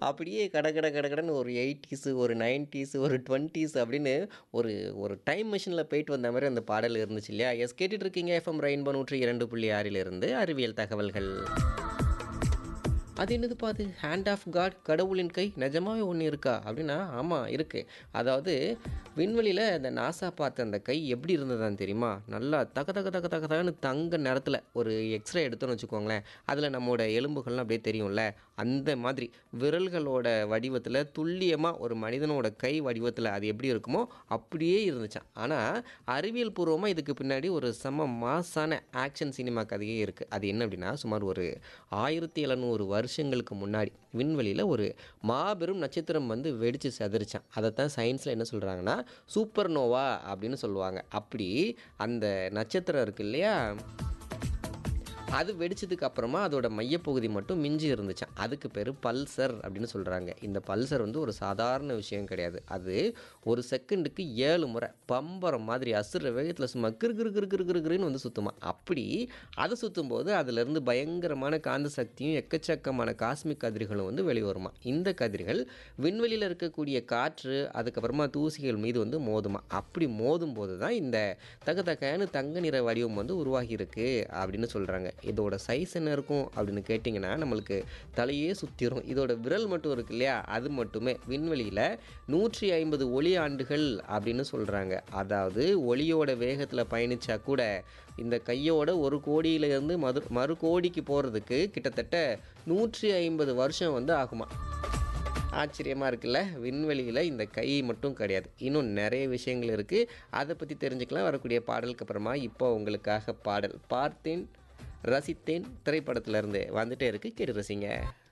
அப்படியே கட கட கட கடன்னு ஒரு எயிட்டிஸு ஒரு நைன்ட்டீஸு ஒரு டுவெண்ட்டீஸ் அப்படின்னு ஒரு ஒரு டைம் மிஷினில் போயிட்டு வந்த மாதிரி அந்த பாடல் இருந்துச்சு இல்லையா எஸ் கேட்டுட்டு இருக்கீங்க எஃப்எம் ரெயின்போ நூற்றி இரண்டு புள்ளி ஆறிலிருந்து அறிவியல் தகவல்கள் அது என்னதுப்பா அது ஹேண்ட் ஆஃப் காட் கடவுளின் கை நிஜமாவே ஒன்று இருக்கா அப்படின்னா ஆமாம் இருக்குது அதாவது விண்வெளியில் அந்த நாசா பார்த்த அந்த கை எப்படி இருந்ததான்னு தெரியுமா நல்லா தக தக தக தக தகன்னு தங்க நேரத்தில் ஒரு எக்ஸ்ரே எடுத்தோன்னு வச்சுக்கோங்களேன் அதில் நம்மளோட எலும்புகள்லாம் அப்படியே தெரியும்ல அந்த மாதிரி விரல்களோட வடிவத்தில் துல்லியமாக ஒரு மனிதனோட கை வடிவத்தில் அது எப்படி இருக்குமோ அப்படியே இருந்துச்சான் ஆனால் அறிவியல் பூர்வமாக இதுக்கு பின்னாடி ஒரு செம மாசான ஆக்ஷன் சினிமா கதையே இருக்குது அது என்ன அப்படின்னா சுமார் ஒரு ஆயிரத்தி எழுநூறு வருஷங்களுக்கு முன்னாடி விண்வெளியில் ஒரு மாபெரும் நட்சத்திரம் வந்து வெடித்து செதறிச்சான் அதைத்தான் சயின்ஸில் என்ன சொல்கிறாங்கன்னா சூப்பர் நோவா அப்படின்னு சொல்லுவாங்க அப்படி அந்த நட்சத்திரம் இருக்கு இல்லையா அது வெடிச்சதுக்கு அப்புறமா அதோட மையப்பகுதி மட்டும் மிஞ்சி இருந்துச்சான் அதுக்கு பேர் பல்சர் அப்படின்னு சொல்கிறாங்க இந்த பல்சர் வந்து ஒரு சாதாரண விஷயம் கிடையாது அது ஒரு செகண்டுக்கு ஏழு முறை பம்பரம் மாதிரி அசுர வேகத்தில் சும்மா கிரு கிரு கிரு கிரு கிருன்னு வந்து சுற்றுமா அப்படி அது சுற்றும் போது அதுலேருந்து பயங்கரமான காந்த சக்தியும் எக்கச்சக்கமான காஸ்மிக் கதிர்களும் வந்து வெளிவருமா இந்த கதிர்கள் விண்வெளியில் இருக்கக்கூடிய காற்று அதுக்கப்புறமா தூசிகள் மீது வந்து மோதுமா அப்படி மோதும் போது தான் இந்த தக தகன்னு தங்க நிற வடிவம் வந்து உருவாகி இருக்கு அப்படின்னு சொல்கிறாங்க இதோட சைஸ் என்ன இருக்கும் அப்படின்னு கேட்டிங்கன்னா நம்மளுக்கு தலையே சுற்றிடும் இதோட விரல் மட்டும் இருக்கு இல்லையா அது மட்டுமே விண்வெளியில் நூற்றி ஐம்பது ஒளி ஆண்டுகள் அப்படின்னு சொல்கிறாங்க அதாவது ஒளியோட வேகத்தில் பயணித்தா கூட இந்த கையோட ஒரு கோடியிலேருந்து மது மறு கோடிக்கு போகிறதுக்கு கிட்டத்தட்ட நூற்றி ஐம்பது வருஷம் வந்து ஆகுமா ஆச்சரியமாக இருக்குல்ல விண்வெளியில் இந்த கை மட்டும் கிடையாது இன்னும் நிறைய விஷயங்கள் இருக்குது அதை பற்றி தெரிஞ்சுக்கலாம் வரக்கூடிய பாடலுக்கு அப்புறமா இப்போ உங்களுக்காக பாடல் பார்த்தேன் ரசித்தேன் திரைப்படத்திலேருந்து வந்துட்டே இருக்கு கேட்டு ரசிங்க